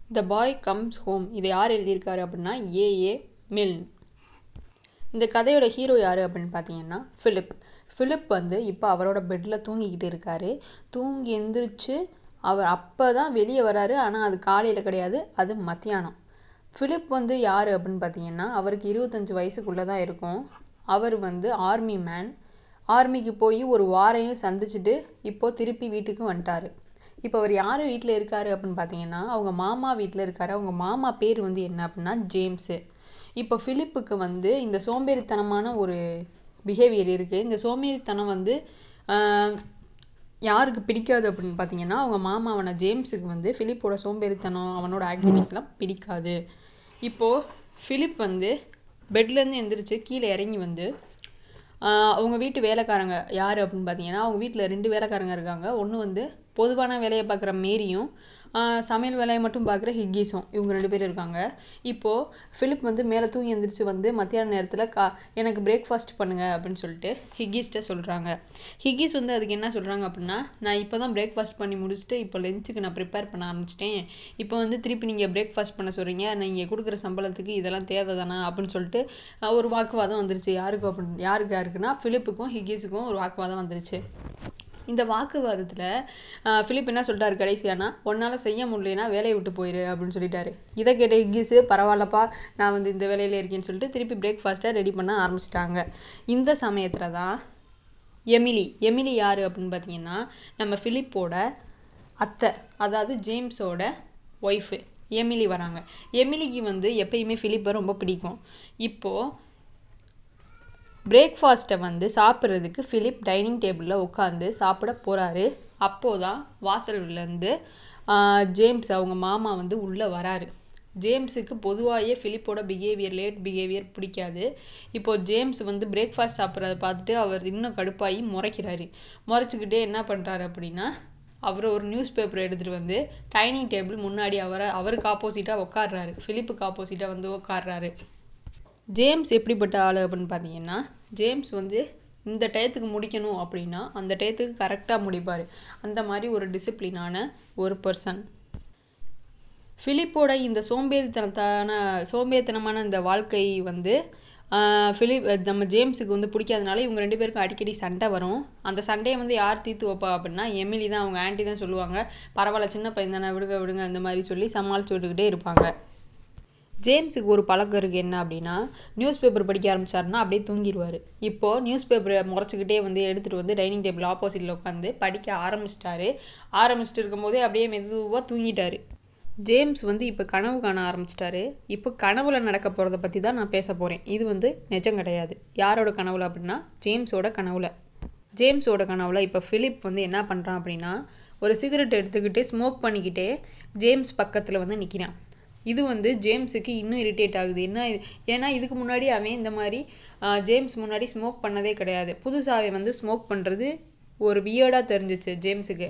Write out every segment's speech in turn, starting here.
த பாய் comes home இதை யார் எழுதியிருக்காரு அப்படின்னா ஏஏ மில்ன் இந்த கதையோட ஹீரோ யார் அப்படின்னு பார்த்தீங்கன்னா ஃபிலிப் ஃபிலிப் வந்து இப்போ அவரோட பெட்டில் தூங்கிக்கிட்டு இருக்காரு தூங்கி எந்திரிச்சு அவர் அப்போ தான் வெளியே வராரு ஆனால் அது காலையில் கிடையாது அது மத்தியானம் ஃபிலிப் வந்து யார் அப்படின்னு பார்த்தீங்கன்னா அவருக்கு இருபத்தஞ்சி வயசுக்குள்ளே தான் இருக்கும் அவர் வந்து ஆர்மி மேன் ஆர்மிக்கு போய் ஒரு வாரையும் சந்திச்சுட்டு இப்போ திருப்பி வீட்டுக்கு வந்துட்டாரு இப்போ அவர் யார் வீட்டில் இருக்காரு அப்படின்னு பார்த்தீங்கன்னா அவங்க மாமா வீட்டில் இருக்காரு அவங்க மாமா பேர் வந்து என்ன அப்படின்னா ஜேம்ஸு இப்போ ஃபிலிப்புக்கு வந்து இந்த சோம்பேறித்தனமான ஒரு பிஹேவியர் இருக்குது இந்த சோம்பேறித்தனம் வந்து யாருக்கு பிடிக்காது அப்படின்னு பார்த்தீங்கன்னா அவங்க மாமாவன ஜேம்ஸுக்கு வந்து ஃபிலிப்போட சோம்பேறித்தனம் அவனோட ஆக்டிவிட்டீஸ்லாம் பிடிக்காது இப்போது ஃபிலிப் வந்து பெட்லேருந்து எந்திரிச்சு கீழே இறங்கி வந்து அவங்க வீட்டு வேலைக்காரங்க யார் அப்படின்னு பார்த்தீங்கன்னா அவங்க வீட்டில் ரெண்டு வேலைக்காரங்க இருக்காங்க ஒன்று வந்து பொதுவான வேலையை பார்க்குற மேரியும் சமையல் வேலையை மட்டும் பார்க்குற ஹிக்கீஸும் இவங்க ரெண்டு பேரும் இருக்காங்க இப்போது ஃபிலிப் வந்து மேலே தூங்கி எந்திரிச்சு வந்து மத்தியான நேரத்தில் கா எனக்கு பிரேக்ஃபாஸ்ட் பண்ணுங்க அப்படின்னு சொல்லிட்டு ஹிக்கீஸ்கிட்ட சொல்கிறாங்க ஹிக்கீஸ் வந்து அதுக்கு என்ன சொல்கிறாங்க அப்படின்னா நான் இப்போ தான் பிரேக்ஃபாஸ்ட் பண்ணி முடிச்சுட்டு இப்போ லஞ்சுக்கு நான் ப்ரிப்பேர் பண்ண ஆரம்பிச்சிட்டேன் இப்போ வந்து திருப்பி நீங்கள் பிரேக்ஃபாஸ்ட் பண்ண சொல்கிறீங்க நீங்கள் கொடுக்குற சம்பளத்துக்கு இதெல்லாம் தேவை தானே அப்படின்னு சொல்லிட்டு ஒரு வாக்குவாதம் வந்துருச்சு யாருக்கு அப்படின்னு யாருக்கு யாருக்குன்னா ஃபிலிப்புக்கும் ஹிக்கீஸுக்கும் ஒரு வாக்குவாதம் வந்துருச்சு இந்த வாக்குவாதத்தில் ஃபிலிப் என்ன சொல்லிட்டாரு கடைசியானா உன்னால் செய்ய முடியலனா வேலையை விட்டு போயிரு அப்படின்னு சொல்லிட்டாரு இதை கேட்ட ஹிக்கிஸு பரவாயில்லப்பா நான் வந்து இந்த வேலையில் இருக்கேன்னு சொல்லிட்டு திருப்பி பிரேக்ஃபாஸ்ட்டை ரெடி பண்ண ஆரம்பிச்சிட்டாங்க இந்த சமயத்தில் தான் எமிலி எமிலி யார் அப்படின்னு பார்த்தீங்கன்னா நம்ம ஃபிலிப்போட அத்தை அதாவது ஜேம்ஸோட ஒய்ஃபு எமிலி வராங்க எமிலிக்கு வந்து எப்பயுமே ஃபிலிப்பை ரொம்ப பிடிக்கும் இப்போது பிரேக்ஃபாஸ்ட்டை வந்து சாப்பிட்றதுக்கு ஃபிலிப் டைனிங் டேபிளில் உட்காந்து சாப்பிட போகிறாரு அப்போதான் வாசல்லேருந்து ஜேம்ஸ் அவங்க மாமா வந்து உள்ளே வராரு ஜேம்ஸுக்கு பொதுவாகவே ஃபிலிப்போட பிஹேவியர் லேட் பிஹேவியர் பிடிக்காது இப்போ ஜேம்ஸ் வந்து பிரேக்ஃபாஸ்ட் சாப்பிட்றத பார்த்துட்டு அவர் இன்னும் கடுப்பாகி முறைக்கிறாரு முறைச்சிக்கிட்டே என்ன பண்ணுறாரு அப்படின்னா அவர் ஒரு நியூஸ் பேப்பர் எடுத்துகிட்டு வந்து டைனிங் டேபிள் முன்னாடி அவரை அவருக்கு ஆப்போசிட்டாக உட்காடுறாரு ஃபிலிப்புக்கு ஆப்போசிட்டாக வந்து உட்காடுறாரு ஜேம்ஸ் எப்படிப்பட்ட ஆள் அப்படின்னு பார்த்தீங்கன்னா ஜேம்ஸ் வந்து இந்த டயத்துக்கு முடிக்கணும் அப்படின்னா அந்த டயத்துக்கு கரெக்டாக முடிப்பார் அந்த மாதிரி ஒரு டிசிப்ளினான ஒரு பர்சன் ஃபிலிப்போட இந்த சோம்பேறித்தனத்தான சோம்பேறித்தனமான இந்த வாழ்க்கை வந்து ஃபிலிப் நம்ம ஜேம்ஸுக்கு வந்து பிடிக்காதனால இவங்க ரெண்டு பேருக்கும் அடிக்கடி சண்டை வரும் அந்த சண்டையை வந்து யார் தீர்த்து வைப்பா அப்படின்னா எமிலி தான் அவங்க ஆண்டி தான் சொல்லுவாங்க பரவாயில்ல சின்ன பையன் தானே விடுங்க விடுங்க அந்த மாதிரி சொல்லி சமாளிச்சு விட்டுக்கிட்டே இருப்பாங்க ஜேம்ஸுக்கு ஒரு பழக்கம் இருக்குது என்ன அப்படின்னா நியூஸ் பேப்பர் படிக்க ஆரம்பிச்சாருன்னா அப்படியே தூங்கிடுவார் இப்போது நியூஸ் பேப்பரை முறைச்சிக்கிட்டே வந்து எடுத்துகிட்டு வந்து டைனிங் டேபிள் ஆப்போசிட்டில் உட்காந்து படிக்க ஆரம்பிச்சிட்டாரு ஆரம்பிச்சிட்டு இருக்கும்போதே அப்படியே மெதுவாக தூங்கிட்டாரு ஜேம்ஸ் வந்து இப்போ கனவு காண ஆரம்பிச்சிட்டாரு இப்போ கனவுல நடக்க போகிறத பற்றி தான் நான் பேச போகிறேன் இது வந்து நிஜம் கிடையாது யாரோட கனவுல அப்படின்னா ஜேம்ஸோட கனவுல ஜேம்ஸோட கனவுல இப்போ ஃபிலிப் வந்து என்ன பண்ணுறான் அப்படின்னா ஒரு சிகரெட் எடுத்துக்கிட்டு ஸ்மோக் பண்ணிக்கிட்டே ஜேம்ஸ் பக்கத்தில் வந்து நிற்கிறான் இது வந்து ஜேம்ஸுக்கு இன்னும் இரிட்டேட் ஆகுது என்ன ஏன்னா இதுக்கு முன்னாடி அவன் இந்த மாதிரி ஜேம்ஸ் முன்னாடி ஸ்மோக் பண்ணதே கிடையாது புதுசாக அவன் வந்து ஸ்மோக் பண்ணுறது ஒரு வியர்டாக தெரிஞ்சிச்சு ஜேம்ஸுக்கு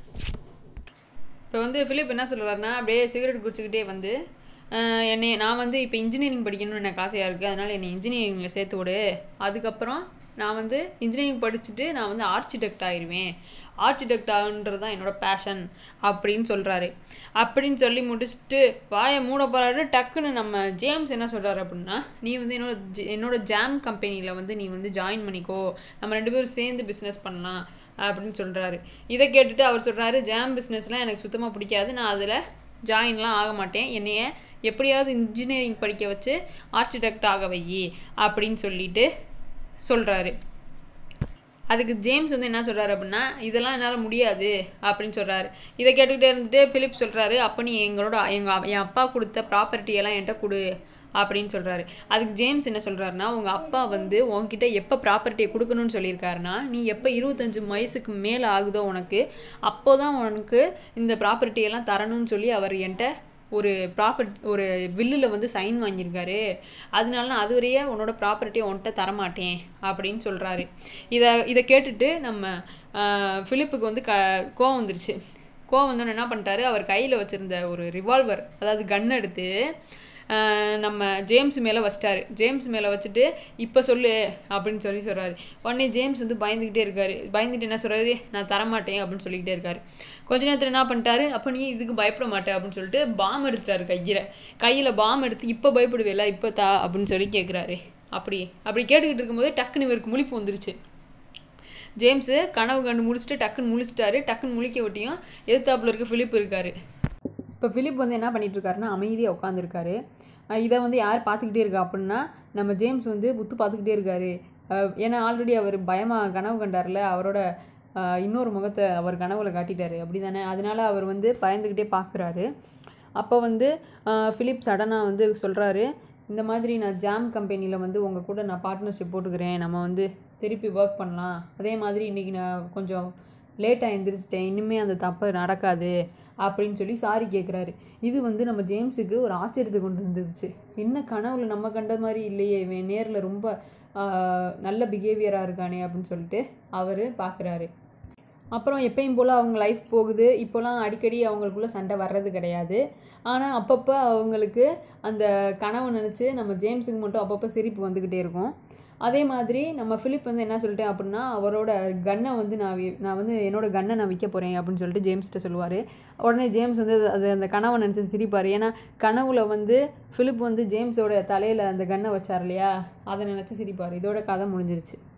இப்போ வந்து ஃபிலிப் என்ன சொல்கிறாருன்னா அப்படியே சிகரெட் குடிச்சிக்கிட்டே வந்து என்னை நான் வந்து இப்போ இன்ஜினியரிங் படிக்கணும்னு எனக்கு ஆசையாக இருக்குது அதனால் என்னை இன்ஜினியரிங்கில் சேர்த்து விடு அதுக்கப்புறம் நான் வந்து இன்ஜினியரிங் படிச்சுட்டு நான் வந்து ஆர்கிடெக்ட் ஆயிடுவேன் ஆர்கிடெக்ட் ஆகுன்றது தான் என்னோட பேஷன் அப்படின்னு சொல்கிறாரு அப்படின்னு சொல்லி முடிச்சுட்டு வாயை மூட போகிறாரு டக்குன்னு நம்ம ஜேம்ஸ் என்ன சொல்கிறாரு அப்படின்னா நீ வந்து என்னோட என்னோட ஜாம் கம்பெனியில் வந்து நீ வந்து ஜாயின் பண்ணிக்கோ நம்ம ரெண்டு பேரும் சேர்ந்து பிஸ்னஸ் பண்ணலாம் அப்படின்னு சொல்கிறாரு இதை கேட்டுட்டு அவர் சொல்கிறாரு ஜாம் பிஸ்னஸ்லாம் எனக்கு சுத்தமாக பிடிக்காது நான் அதில் ஜாயின்லாம் ஆக மாட்டேன் என்னைய எப்படியாவது இன்ஜினியரிங் படிக்க வச்சு ஆர்கிடெக்ட் ஆக வை அப்படின்னு சொல்லிட்டு சொல்கிறாரு அதுக்கு ஜேம்ஸ் வந்து என்ன சொல்கிறாரு அப்படின்னா இதெல்லாம் என்னால் முடியாது அப்படின்னு சொல்கிறாரு இதை கேட்டுக்கிட்டே இருந்துட்டு பிலிப் சொல்கிறாரு அப்போ நீ எங்களோட எங்கள் என் அப்பா கொடுத்த ப்ராப்பர்ட்டி எல்லாம் என்கிட்ட கொடு அப்படின்னு சொல்கிறாரு அதுக்கு ஜேம்ஸ் என்ன சொல்கிறாருன்னா உங்கள் அப்பா வந்து உன்கிட்ட எப்போ ப்ராப்பர்ட்டியை கொடுக்கணும்னு சொல்லியிருக்காருன்னா நீ எப்போ இருபத்தஞ்சு வயசுக்கு மேலே ஆகுதோ உனக்கு அப்போ தான் உனக்கு இந்த ப்ராப்பர்ட்டியெல்லாம் தரணும்னு சொல்லி அவர் என்கிட்ட ஒரு ப்ராப்பர்ட் ஒரு வில்லில் வந்து சைன் வாங்கியிருக்காரு அதனால நான் அது வரையே உன்னோட ப்ராப்பர்ட்டியை உன்கிட்ட தரமாட்டேன் அப்படின்னு சொல்கிறாரு இதை இதை கேட்டுட்டு நம்ம ஃபிலிப்புக்கு வந்து க கோவம் வந்துருச்சு கோவம் வந்தோன்னு என்ன பண்ணிட்டாரு அவர் கையில் வச்சுருந்த ஒரு ரிவால்வர் அதாவது கன் எடுத்து நம்ம ஜேம்ஸ் மேலே வச்சிட்டாரு ஜேம்ஸ் மேலே வச்சுட்டு இப்போ சொல்லு அப்படின்னு சொல்லி சொல்கிறாரு உடனே ஜேம்ஸ் வந்து பயந்துக்கிட்டே இருக்காரு பயந்துட்டு என்ன சொல்கிறாரு நான் தரமாட்டேன் அப்படின்னு சொல்லிக்கிட்டே இருக்காரு கொஞ்ச நேரத்தில் என்ன பண்ணிட்டாரு அப்போ நீ இதுக்கு பயப்பட மாட்டே அப்படின்னு சொல்லிட்டு பாம் எடுத்துட்டாரு கையில் கையில் பாம் எடுத்து இப்போ பயப்படுவேல இப்போ தா அப்படின்னு சொல்லி கேட்குறாரு அப்படி அப்படி கேட்டுக்கிட்டு இருக்கும்போது டக்குன்னு இவருக்கு முழிப்பு வந்துருச்சு ஜேம்ஸு கனவு கண்டு முடிச்சுட்டு டக்குன்னு முழிச்சிட்டாரு டக்குன்னு முழிக்க விட்டியும் எதிர்த்தாப்புல இருக்க ஃபிலிப் இருக்காரு இப்போ ஃபிலிப் வந்து என்ன பண்ணிட்டு இருக்காருன்னா அமைதியாக உட்காந்துருக்காரு இதை வந்து யார் பார்த்துக்கிட்டே இருக்கா அப்படின்னா நம்ம ஜேம்ஸ் வந்து புத்து பார்த்துக்கிட்டே இருக்காரு அஹ் ஏன்னா ஆல்ரெடி அவர் பயமாக கனவு கண்டார்ல அவரோட அஹ் இன்னொரு முகத்தை அவர் கனவுல காட்டிட்டாரு அப்படி தானே அதனால அவர் வந்து பயந்துக்கிட்டே பார்க்குறாரு அப்போ வந்து அஹ் ஃபிலிப் சடனாக வந்து சொல்கிறாரு இந்த மாதிரி நான் ஜாம் கம்பெனியில் வந்து உங்கள் கூட நான் பார்ட்னர்ஷிப் போட்டுக்கிறேன் நம்ம வந்து திருப்பி ஒர்க் பண்ணலாம் அதே மாதிரி இன்றைக்கி நான் கொஞ்சம் லேட்டாக எழுந்திரிச்சிட்டேன் இனிமே அந்த தப்பு நடக்காது அப்படின்னு சொல்லி சாரி கேட்குறாரு இது வந்து நம்ம ஜேம்ஸுக்கு ஒரு ஆச்சரியத்தை கொண்டு வந்துருச்சு என்ன கனவுல நம்ம கண்ட மாதிரி இல்லையே இவன் நேரில் ரொம்ப ஆஹ், நல்ல பிஹேவியராக இருக்கானே அப்படின்னு சொல்லிட்டு அவர் பார்க்குறாரு அப்புறம் எப்பயும் போல் அவங்க லைஃப் போகுது இப்போலாம் அடிக்கடி அவங்களுக்குள்ள சண்டை வர்றது கிடையாது ஆனால் அப்பப்போ அவங்களுக்கு அந்த கனவை நினச்சி நம்ம ஜேம்ஸுக்கு மட்டும் அப்பப்போ சிரிப்பு வந்துக்கிட்டே இருக்கும் அதே மாதிரி நம்ம ஃபிலிப் வந்து என்ன சொல்லிட்டேன் அப்படின்னா அவரோட கன்னை வந்து நான் வி- நான் வந்து என்னோட கன்னை நான் விற்க போகிறேன் அப்படின்னு சொல்லிட்டு ஜேம்ஸ்கிட்ட சொல்லுவார் உடனே ஜேம்ஸ் வந்து அது அந்த கனவை நினச்சி சிரிப்பார் ஏன்னா கனவுல வந்து ஃபிலிப் வந்து ஜேம்ஸோட தலையில் அந்த கன்னை வச்சார் இல்லையா அதை நினச்சி சிரிப்பார் இதோட கதை முடிஞ்சிருச்சு